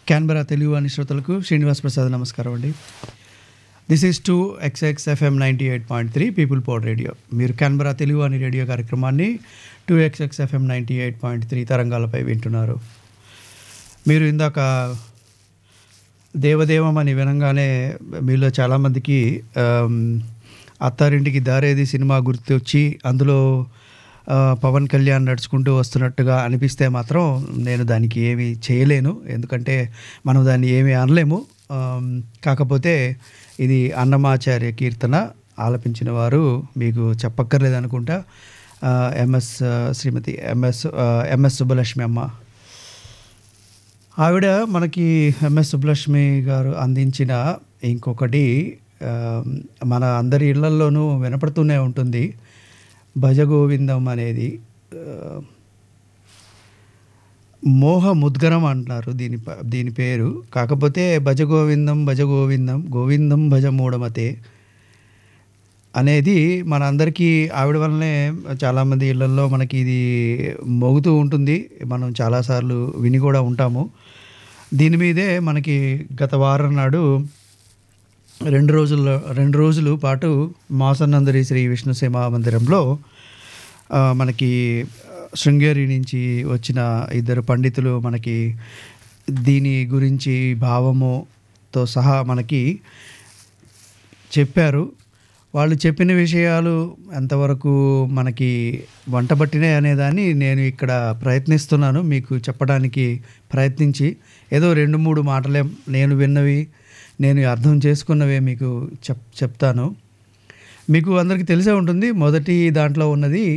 Canberra Telugu అని శ్రోతలకు శ్రీనివాస్ ప్రసాద్ నమస్కారం అండి this is two XX FM ninety eight point three people powered radio మీరు క్యాన్బెరా తెలుగు అని రేడియో కార్యక్రమాన్ని two XX FM ninety eight point three తరంగాలపై వింటున్నారు మీరు ఇందాక దేవదేవం అని వినంగానే మీలో చాలామందికి ఆమ్, అత్తారింటికి దారేది సినిమా గుర్తొచ్చి అందులో ఆ, పవన్ కళ్యాణ్ నడుచుకుంటూ వస్తున్నట్టుగా అనిపిస్తే మాత్రం నేను దానికి ఏమీ చేయలేను ఎందుకంటే మనం దాన్ని ఏమీ అనలేము ఆమ్, కాకపోతే ఇది అన్నమాచార్య కీర్తన ఆలపించిన వారు మీకు చెప్పక్కర్లేదు అనుకుంటా ఆ, ఎంఎస్ ఆ, శ్రీమతి ఎంఎస్ ఆ, ఎంఎస్ సుబ్బలక్ష్మి అమ్మ ఆవిడ మనకి ఎంఎస్ సుబ్బలక్ష్మి గారు అందించిన ఇంకొకటి ఆ, మన అందరి ఇళ్లల్లోనూ వినపడుతూనే ఉంటుంది భజగోవిందం అనేది ఆ, మోహ ముద్గరం అంటున్నారు దీని ప- దీని పేరు కాకపోతే భజగోవిందం భజగోవిందం గోవిందం భజ మూఢమతే అనేది మన అందరికీ ఆవిడ వల్లనే చాలామంది ఇళ్లల్లో మనకి ఇది మోగుతూ ఉంటుంది మనం చాలాసార్లు విని కూడా ఉంటాము దీని మీదే మనకి గత వారం నాడు రెండు రోజుల్లో రెండు రోజులు పాటు మాసనందరి శ్రీ విష్ణు సేవా మందిరంలో ఆ, మనకి శృంగేరి నుంచి వచ్చిన ఇద్దరు పండితులు మనకి దీని గురించి భావముతో సహా మనకి చెప్పారు వాళ్ళు చెప్పిన విషయాలు ఎంతవరకు మనకి వంటబట్టినాయి అనేదాన్ని నేను ఇక్కడ ప్రయత్నిస్తున్నాను మీకు చెప్పడానికి ప్రయత్నించి ఏదో రెండు మూడు మాటలే నేను విన్నవి నేను అర్థం చేసుకున్నవే మీకు చెప్ చెప్తాను మీకు అందరికీ తెలిసే ఉంటుంది మొదటి దాంట్లో ఉన్నది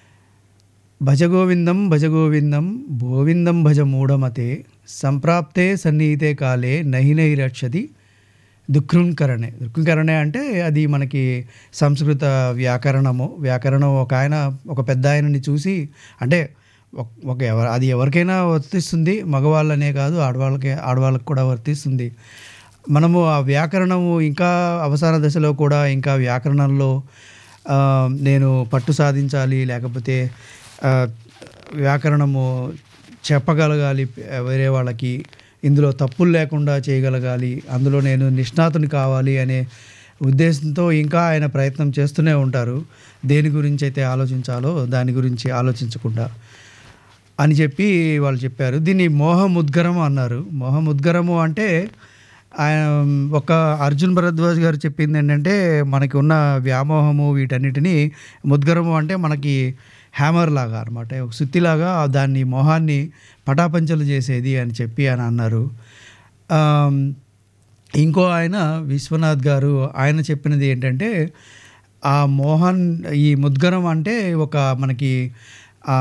భజగోవిందం భజగోవిందం గోవిందం భజ మూఢమతే సంప్రాప్తే సన్నిహితే కాలే నహి నహి రక్షతి దుఃఖృంకరణే దుఃఖృంకరణే అంటే అది మనకి సంస్కృత వ్యాకరణము వ్యాకరణం ఒక ఆయన ఒక పెద్ద ఆయనని చూసి అంటే ఒక- ఒక ఎవరు అది ఎవరికైనా వర్తిస్తుంది మగవాళ్ళనే కాదు ఆడవాళ్ళకి ఆడవాళ్ళకి కూడా వర్తిస్తుంది మనము ఆ వ్యాకరణము ఇంకా అవసాన దశలో కూడా ఇంకా వ్యాకరణంలో ఆ, నేను పట్టు సాధించాలి లేకపోతే ఆ, వ్యాకరణము చెప్పగలగాలి ఆ, వేరే వాళ్ళకి ఇందులో తప్పులు లేకుండా చేయగలగాలి అందులో నేను నిష్ణాతుని కావాలి అనే ఉద్దేశంతో ఇంకా ఆయన ప్రయత్నం చేస్తూనే ఉంటారు దేని గురించి అయితే ఆలోచించాలో దాని గురించి ఆలోచించకుండా అని చెప్పి వాళ్ళు చెప్పారు దీన్ని మోహముద్గరము అన్నారు మోహముద్గరము అంటే ఆయన ఒక అర్జున్ భరద్వాజ్ గారు చెప్పింది ఏంటంటే మనకి ఉన్న వ్యామోహము వీటన్నిటిని ముద్గరము అంటే మనకి హ్యామర్ లాగా అనమాట ఒక సుత్తిలాగా దాన్ని మోహాన్ని పటాపంచలు చేసేది అని చెప్పి అని అన్నారు ఆమ్, ఇంకో ఆయన విశ్వనాథ్ గారు ఆయన చెప్పినది ఏంటంటే ఆ మోహన్ ఈ ముద్గరం అంటే ఒక మనకి ఆ,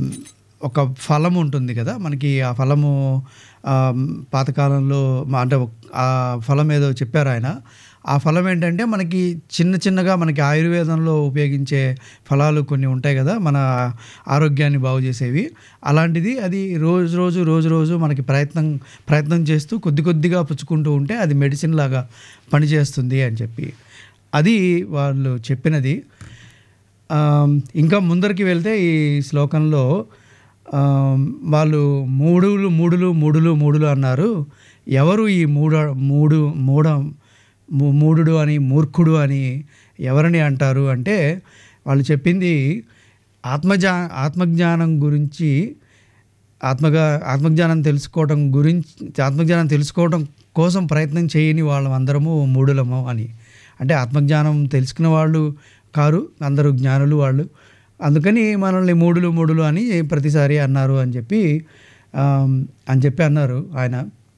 ఒక ఫలం ఉంటుంది కదా మనకి ఆ ఫలము ఆ, పాతకాలంలో మా- అంటే ఒక- ఆ ఫలం ఏదో చెప్పారు ఆయన ఆ ఫలం ఏంటంటే మనకి చిన్న చిన్నగా మనకి ఆయుర్వేదంలో ఉపయోగించే ఫలాలు కొన్ని ఉంటాయి కదా మన ఆరోగ్యాన్ని బాగు చేసేవి అలాంటిది అది రోజు రోజు రోజు రోజు మనకి ప్రయత్నం ప్రయత్నం చేస్తూ కొద్ది కొద్దిగా పుచ్చుకుంటూ ఉంటే అది మెడిసిన్ లాగా పనిచేస్తుంది అని చెప్పి అది వాళ్ళు చెప్పినది ఆమ్, ఇంకా ముందరికి వెళ్తే ఈ శ్లోకంలో ఆమ్, వాళ్ళు మూడులు మూడులు మూడులు మూడులు అన్నారు ఎవరు ఈ మూడ మూడు మూడ మూ- మూడుడు అని మూర్ఖుడు అని ఎవరిని అంటారు అంటే వాళ్ళు చెప్పింది ఆత్మజా ఆత్మజ్ఞానం గురించి ఆత్మగా ఆత్మజ్ఞానం తెలుసుకోవడం గురించి ఆత్మజ్ఞానం తెలుసుకోవడం కోసం ప్రయత్నం చేయని వాళ్ళం అందరము మూడులము అని అంటే ఆత్మజ్ఞానం తెలుసుకున్న వాళ్ళు కారు అందరూ జ్ఞానులు వాళ్ళు అందుకని మనల్ని మూడులు మూడులు అని ప్రతిసారి అన్నారు అని చెప్పి ఆమ్, అని చెప్పి అన్నారు ఆయన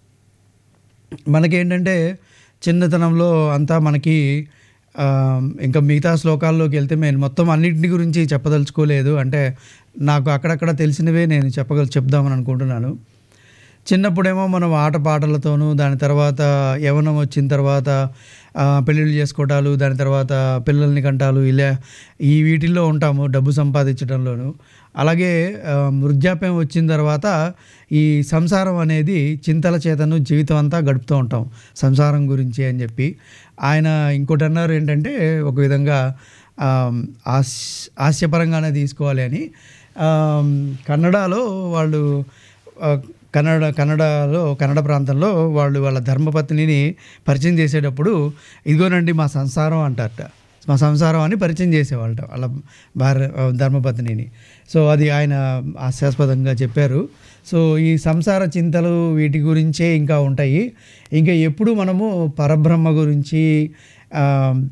మనకేంటంటే చిన్నతనంలో అంతా మనకి ఆ, ఇంకా మిగతా శ్లోకాల్లోకి వెళ్తే నేను మొత్తం అన్నింటి గురించి చెప్పదలుచుకోలేదు అంటే నాకు అక్కడక్కడ తెలిసినవే నేను చెప్పగల చెప్దామని అనుకుంటున్నాను చిన్నప్పుడేమో మనం ఆట పాటలతోనూ దాని తర్వాత యవనం వచ్చిన తర్వాత ఆ, పెళ్ళిళ్ళు చేసుకోవటాలు దాని తర్వాత పిల్లల్ని కంటాలు ఇలా ఈ వీటిల్లో ఉంటాము డబ్బు సంపాదించడంలోనూ అలాగే ఆ, వృద్ధాప్యం వచ్చిన తర్వాత ఈ సంసారం అనేది చింతల చేతను జీవితం అంతా గడుపుతూ ఉంటాం సంసారం గురించి అని చెప్పి ఆయన ఇంకోటి అన్నారు ఏంటంటే ఒక విధంగా ఆ, ఆస్ హాస్యపరంగానే తీసుకోవాలి అని ఆ, కన్నడలో వాళ్ళు ఆ, కన్నడ కన్నడలో కన్నడ ప్రాంతంలో వాళ్ళు వాళ్ళ ధర్మపత్నిని పరిచయం చేసేటప్పుడు ఇదిగోనండి మా సంసారం అంటారట మా సంసారం అని పరిచయం చేసేవాళ్ళట వాళ్ళ భార్య ధర్మపత్నిని సో అది ఆయన హాస్యాస్పదంగా చెప్పారు సో ఈ సంసార చింతలు వీటి గురించే ఇంకా ఉంటాయి ఇంకా ఎప్పుడు మనము పరబ్రహ్మ గురించి ఆ,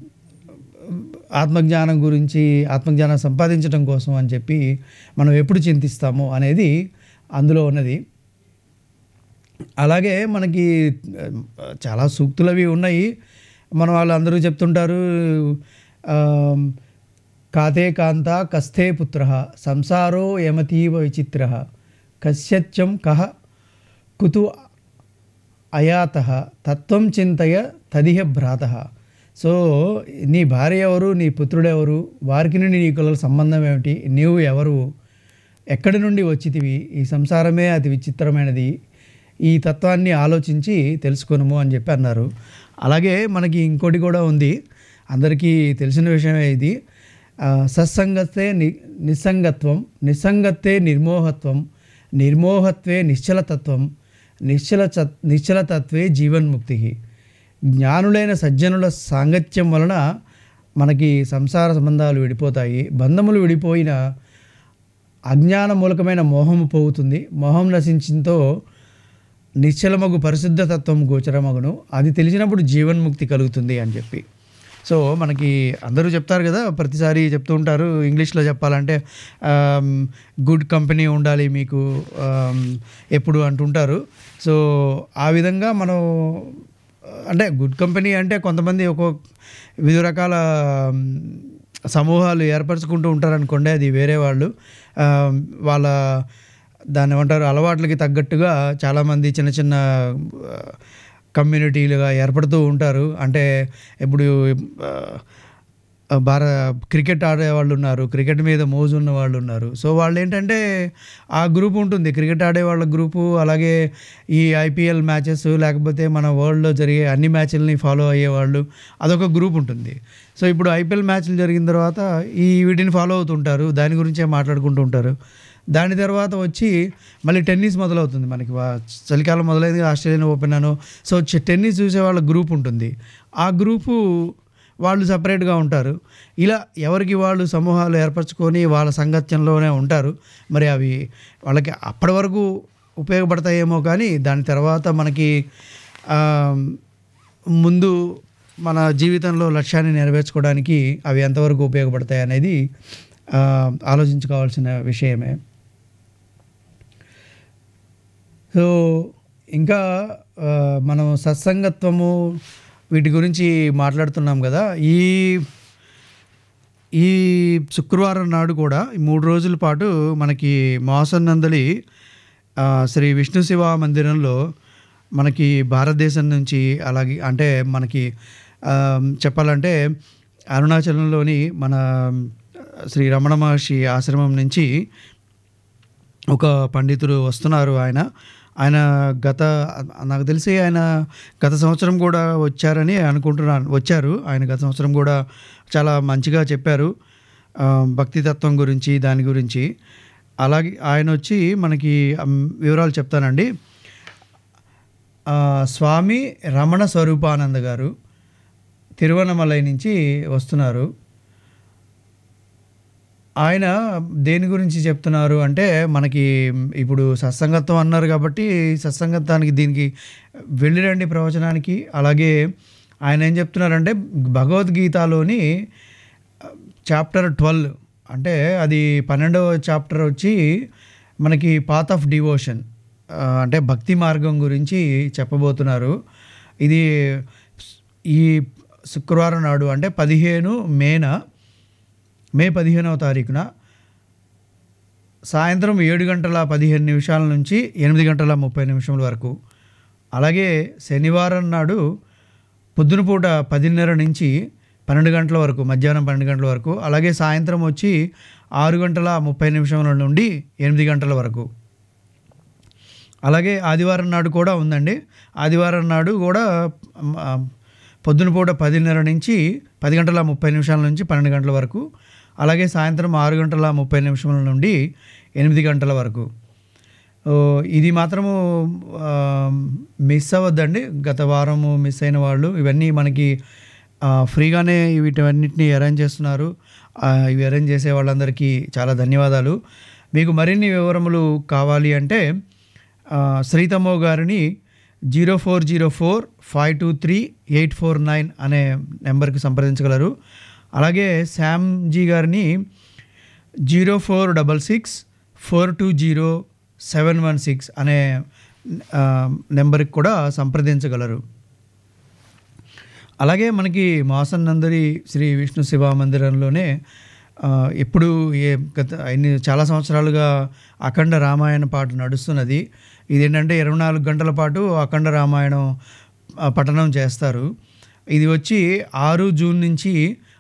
ఆత్మజ్ఞానం గురించి ఆత్మజ్ఞానం సంపాదించడం కోసం అని చెప్పి మనం ఎప్పుడు చింతిస్తాము అనేది అందులో ఉన్నది అలాగే మనకి ఆ, చాలా సూక్తులు అవి ఉన్నాయి మన వాళ్ళందరూ చెప్తుంటారు ఆ, కాతే కాంత కస్థే పుత్ర సంసారో యమతీవ విచిత్ర కశ్యత్యం కహ కుతు అయాత తత్వం చింతయ తదిహ భ్రాత సో నీ భార్య ఎవరు నీ పుత్రుడెవరు వారికి నుండి నీకు గల సంబంధం ఏమిటి నీవు ఎవరు ఎక్కడి నుండి వచ్చితివి ఈ సంసారమే అతి విచిత్రమైనది ఈ తత్వాన్ని ఆలోచించి తెలుసుకొనుము అని చెప్పి అన్నారు అలాగే మనకి ఇంకోటి కూడా ఉంది అందరికీ తెలిసిన విషయమే ఇది ఆ, సత్సంగతే ని నిస్సంగత్వం నిస్సంగత్తే నిర్మోహత్వం నిర్మోహత్వే నిశ్చలతత్వం నిశ్చల చ నిశ్చలతత్వే జీవన్ముక్తి జ్ఞానులైన సజ్జనుల సాంగత్యం వలన మనకి సంసార సంబంధాలు విడిపోతాయి బంధములు విడిపోయిన అజ్ఞాన మూలకమైన మోహము పోగుతుంది మోహం నశించింతో నిశ్చలమగు పరిశుద్ధ తత్వం గోచరమగును అది తెలిసినప్పుడు జీవన్ముక్తి కలుగుతుంది అని చెప్పి సో మనకి అందరూ చెప్తారు కదా ప్రతిసారి చెప్తూ ఉంటారు ఇంగ్లీష్లో చెప్పాలంటే గుడ్ కంపెనీ ఉండాలి మీకు ఆమ్, ఎప్పుడు అంటుంటారు సో ఆ విధంగా మనం అంటే గుడ్ కంపెనీ అంటే కొంతమంది ఒక వివిధ రకాల ఆమ్, సమూహాలు ఏర్పరచుకుంటూ ఉంటారనుకోండి అది వేరే వాళ్ళు ఆ, వాళ్ళ దాన్ని ఏమంటారు అలవాట్లకి తగ్గట్టుగా చాలామంది చిన్న చిన్న ఆ, కమ్యూనిటీలుగా ఏర్పడుతూ ఉంటారు అంటే ఇప్పుడు ఆ, భార క్రికెట్ ఆడే వాళ్ళు ఉన్నారు క్రికెట్ మీద మోజు ఉన్న వాళ్ళు ఉన్నారు సో వాళ్ళు ఏంటంటే ఆ గ్రూప్ ఉంటుంది క్రికెట్ ఆడే వాళ్ళ గ్రూపు అలాగే ఈ ఐపీఎల్ మ్యాచెస్ లేకపోతే మన వరల్డ్లో జరిగే అన్ని మ్యాచ్లని ఫాలో అయ్యేవాళ్ళు అదొక గ్రూప్ ఉంటుంది సో ఇప్పుడు ఐపీఎల్ మ్యాచ్లు జరిగిన తర్వాత ఈ వీటిని ఫాలో అవుతుంటారు దాని గురించే మాట్లాడుకుంటూ ఉంటారు దాని తర్వాత వచ్చి మళ్ళీ టెన్నిస్ మొదలవుతుంది మనకి వా- చలికాలం మొదలైంది ఆస్ట్రేలియన్ ఓపెన్ అను సో చె- టెన్నిస్ చూసే వాళ్ళ గ్రూప్ ఉంటుంది ఆ గ్రూపు వాళ్ళు సపరేట్గా ఉంటారు ఇలా ఎవరికి వాళ్ళు సమూహాలు ఏర్పరచుకొని వాళ్ళ సంగత్యంలోనే ఉంటారు మరి అవి వాళ్ళకి అప్పటి వరకు ఉపయోగపడతాయేమో కానీ దాని తర్వాత మనకి ఆ, ముందు మన జీవితంలో లక్ష్యాన్ని నెరవేర్చుకోవడానికి అవి ఎంతవరకు ఉపయోగపడతాయి అనేది ఆ, ఆలోచించుకోవాల్సిన విషయమే సో ఇంకా ఆ, మనం సత్సంగత్వము వీటి గురించి మాట్లాడుతున్నాం కదా ఈ ఈ శుక్రవారం నాడు కూడా ఈ మూడు రోజుల పాటు మనకి మాసన్నందలి ఆ, శ్రీ విష్ణు శివ మందిరంలో మనకి భారతదేశం నుంచి అలాగే అంటే మనకి ఆ, చెప్పాలంటే అరుణాచలంలోని మన శ్రీ రమణ మహర్షి ఆశ్రమం నుంచి ఒక పండితుడు వస్తున్నారు ఆయన ఆయన గత నాకు తెలిసి ఆయన గత సంవత్సరం కూడా వచ్చారని అనుకుంటున్నాను వచ్చారు ఆయన గత సంవత్సరం కూడా చాలా మంచిగా చెప్పారు ఆ, భక్తి తత్వం గురించి దాని గురించి అలాగే ఆయన వచ్చి మనకి అమ్, వివరాలు చెప్తానండి ఆ, స్వామి రమణ స్వరూపానంద గారు తిరువన్నమలై నుంచి వస్తున్నారు ఆయన దేని గురించి చెప్తున్నారు అంటే మనకి ఇప్పుడు సత్సంగత్వం అన్నారు కాబట్టి సత్సంగత్వానికి దీనికి వెళ్ళిరండి ప్రవచనానికి అలాగే ఆయన ఏం చెప్తున్నారంటే భగవద్గీతలోని చాప్టర్ ట్వెల్వ్ అంటే అది పన్నెండవ చాప్టర్ వచ్చి మనకి పాత్ ఆఫ్ డివోషన్ అంటే భక్తి మార్గం గురించి చెప్పబోతున్నారు ఇది ఈ శుక్రవారం నాడు అంటే పదిహేను మేన మే పదిహేనవ తారీఖున సాయంత్రం ఏడు గంటల పదిహేను నిమిషాల నుంచి ఎనిమిది గంటల ముప్పై నిమిషముల వరకు అలాగే శనివారం నాడు పొద్దునపూట పదిన్నర నుంచి పన్నెండు గంటల వరకు మధ్యాహ్నం పన్నెండు గంటల వరకు అలాగే సాయంత్రం వచ్చి ఆరు గంటల ముప్పై నిమిషముల నుండి ఎనిమిది గంటల వరకు అలాగే ఆదివారం నాడు కూడా ఉందండి ఆదివారం నాడు కూడా ఆ, పొద్దున పూట పదిన్నర నుంచి పది గంటల ముప్పై నిమిషాల నుంచి పన్నెండు గంటల వరకు అలాగే సాయంత్రం ఆరు గంటల ముప్పై నిమిషముల నుండి ఎనిమిది గంటల వరకు ఓ, ఇది మాత్రము ఆ, మిస్ అవ్వద్దండి గత వారము మిస్ అయిన వాళ్ళు ఇవన్నీ మనకి ఆ, ఫ్రీగానే వీటన్నిటిని అరేంజ్ చేస్తున్నారు ఆ, ఇవి అరేంజ్ చేసే వాళ్ళందరికీ చాలా ధన్యవాదాలు మీకు మరిన్ని వివరములు కావాలి అంటే ఆ, శ్రీతమ్మో గారిని zero four zero four five two three eight four nine అనే నెంబర్కి సంప్రదించగలరు అలాగే శామ్జీ గారిని zero four double six four two zero seven one six అనే ఆ, నెంబర్కి కూడా సంప్రదించగలరు అలాగే మనకి మాసన్నందరి శ్రీ విష్ణు శివ మందిరంలోనే ఆ, ఎప్పుడు ఏ గత ఎన్ని చాలా సంవత్సరాలుగా అఖండ రామాయణ పాట నడుస్తున్నది ఇదేంటంటే ఇరవై నాలుగు గంటల పాటు అఖండ రామాయణం ఆ, పఠనం చేస్తారు ఇది వచ్చి ఆరు జూన్ నుంచి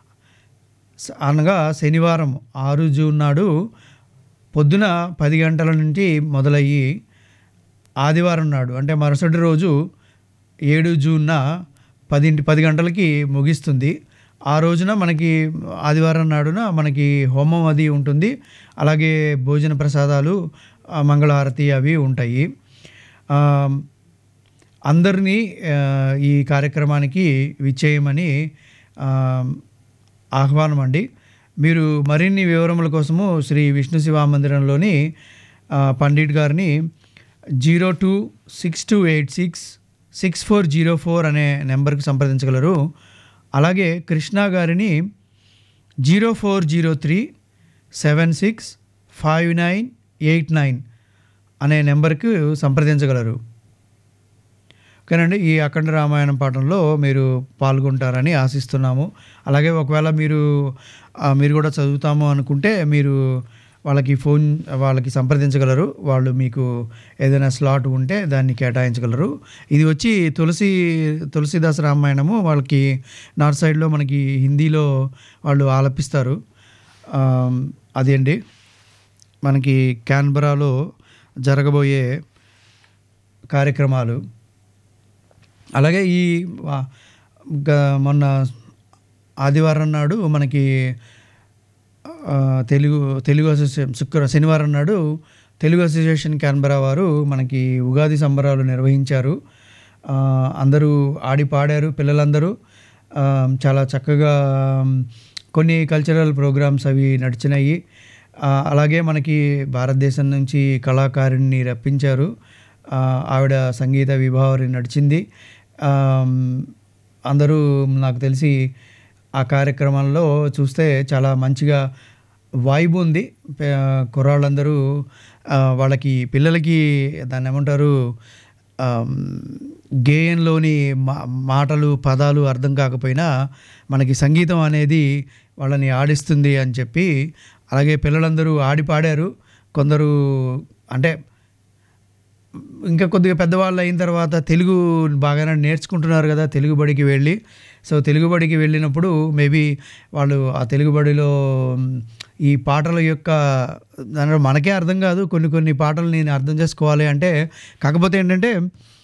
స- అనగా శనివారం ఆరు జూన్ నాడు పొద్దున పది గంటల నుండి మొదలయ్యి ఆదివారం నాడు అంటే మరుసటి రోజు ఏడు జూన్న పదింటి పది గంటలకి ముగిస్తుంది ఆ రోజున మనకి ఆదివారం నాడున మనకి హోమం అది ఉంటుంది అలాగే భోజన ప్రసాదాలు ఆ, మంగళహారతి అవి ఉంటాయి ఆ, అందరినీ ఆ, ఈ కార్యక్రమానికి విచ్చేయమని ఆ, ఆహ్వానం అండి మీరు మరిన్ని వివరముల కోసము శ్రీ విష్ణు శివ మందిరంలోని ఆ, పండిట్ గారిని zero two six two eight six six four zero four అనే నెంబర్కి సంప్రదించగలరు అలాగే కృష్ణ గారిని zero four zero three seven six five nine eight nine అనే నెంబర్కి సంప్రదించగలరు ఓకేనండి ఈ అఖండ రామాయణం పాఠంలో మీరు పాల్గొంటారని ఆశిస్తున్నాము అలాగే ఒకవేళ మీరు ఆ, మీరు కూడా చదువుతాము అనుకుంటే మీరు వాళ్ళకి ఫోన్ వాళ్ళకి సంప్రదించగలరు వాళ్ళు మీకు ఏదైనా స్లాట్ ఉంటే దాన్ని కేటాయించగలరు ఇది వచ్చి తులసి తులసిదాస్ రామాయణము వాళ్ళకి నార్త్ సైడ్లో మనకి హిందీలో వాళ్ళు ఆలపిస్తారు ఆ, అది అండి మనకి క్యాన్బరాలో జరగబోయే కార్యక్రమాలు అలాగే ఈ వా- గ- మొన్న ఆదివారం నాడు మనకి ఆ, తెలుగు తెలుగు అసోసియేషన్ శుక్ర శనివారం నాడు తెలుగు అసోసియేషన్ క్యాన్బరా వారు మనకి ఉగాది సంబరాలు నిర్వహించారు ఆ, అందరూ ఆడి పాడారు పిల్లలందరూ ఆ, చాలా చక్కగా కొన్ని కల్చరల్ ప్రోగ్రామ్స్ అవి నడిచినాయి ఆ, అలాగే మనకి భారతదేశం నుంచి కళాకారుణ్ణి రప్పించారు ఆ, ఆవిడ సంగీత విభావరి నడిచింది ఆ, అందరూ నాకు తెలిసి ఆ కార్యక్రమంలో చూస్తే చాలా మంచిగా వైబ్ ఉంది పే- కుర్రాళ్ళందరూ ఆ, వాళ్ళకి పిల్లలకి దాన్ని ఏమంటారు ఆమ్, గేయంలోని మా మాటలు పదాలు అర్థం కాకపోయినా మనకి సంగీతం అనేది వాళ్ళని ఆడిస్తుంది అని చెప్పి అలాగే పిల్లలందరూ ఆడి పాడారు కొందరు అంటే ఇంకా కొద్దిగా పెద్దవాళ్ళు అయిన తర్వాత తెలుగు బాగానే నేర్చుకుంటున్నారు కదా తెలుగు బడికి వెళ్ళి సో తెలుగు బడికి వెళ్ళినప్పుడు మేబీ వాళ్ళు ఆ తెలుగు బడిలో మ్, ఈ పాటల యొక్క దానిలో మనకే అర్థం కాదు కొన్ని కొన్ని పాటలు నేను అర్థం చేసుకోవాలి అంటే కాకపోతే ఏంటంటే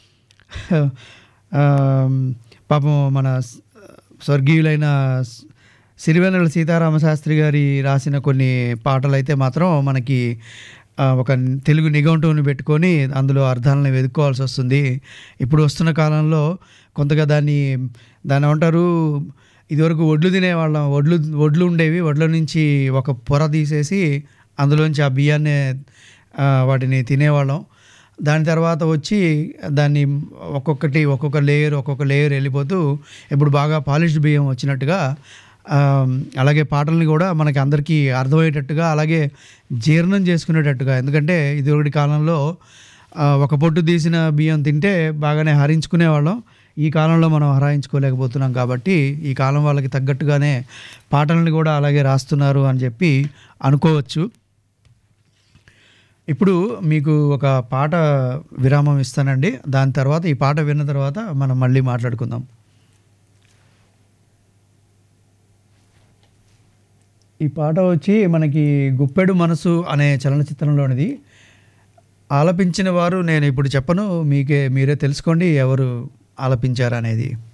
ఆ, పాపం మన స్- స్వర్గీయులైన స్- సిరివెన్నెల సీతారామశాస్త్రి గారి రాసిన కొన్ని పాటలు అయితే మాత్రం మనకి ఆ, ఒక తెలుగు నిఘంటువుని పెట్టుకొని అందులో అర్థాలను వెతుక్కోవాల్సి వస్తుంది ఇప్పుడు వస్తున్న కాలంలో కొంతగా దాన్ని దాన్ని ఏమంటారు ఇదివరకు వడ్లు తినేవాళ్ళం వడ్లు వడ్లు ఉండేవి వడ్ల నుంచి ఒక పొర తీసేసి అందులోంచి ఆ బియ్యాన్ని ఆ, వాటిని తినేవాళ్ళం దాని తర్వాత వచ్చి దాన్ని ఒక్కొక్కటి ఒక్కొక్క లేయర్ ఒక్కొక్క లేయర్ వెళ్ళిపోతూ ఇప్పుడు బాగా పాలిష్డ్ బియ్యం వచ్చినట్టుగా ఆ, అలాగే పాటల్ని కూడా మనకి అందరికీ అర్థమయ్యేటట్టుగా అలాగే జీర్ణం చేసుకునేటట్టుగా ఎందుకంటే ఇదివరకటి కాలంలో ఆ, ఒక పొట్టు తీసిన బియ్యం తింటే బాగానే హరించుకునేవాళ్ళం ఈ కాలంలో మనం హరాయించుకోలేకపోతున్నాం కాబట్టి ఈ కాలం వాళ్ళకి తగ్గట్టుగానే పాటల్ని కూడా అలాగే రాస్తున్నారు అని చెప్పి అనుకోవచ్చు ఇప్పుడు మీకు ఒక పాట విరామం ఇస్తానండి దాని తర్వాత ఈ పాట విన్న తర్వాత మనం మళ్ళీ మాట్లాడుకుందాం ఈ పాట వచ్చి మనకి గుప్పెడు మనసు అనే చలనచిత్రంలోనిది ఆలపించిన వారు నేను ఇప్పుడు చెప్పను మీకే మీరే తెలుసుకోండి ఎవరు ఆలపించారు అనేది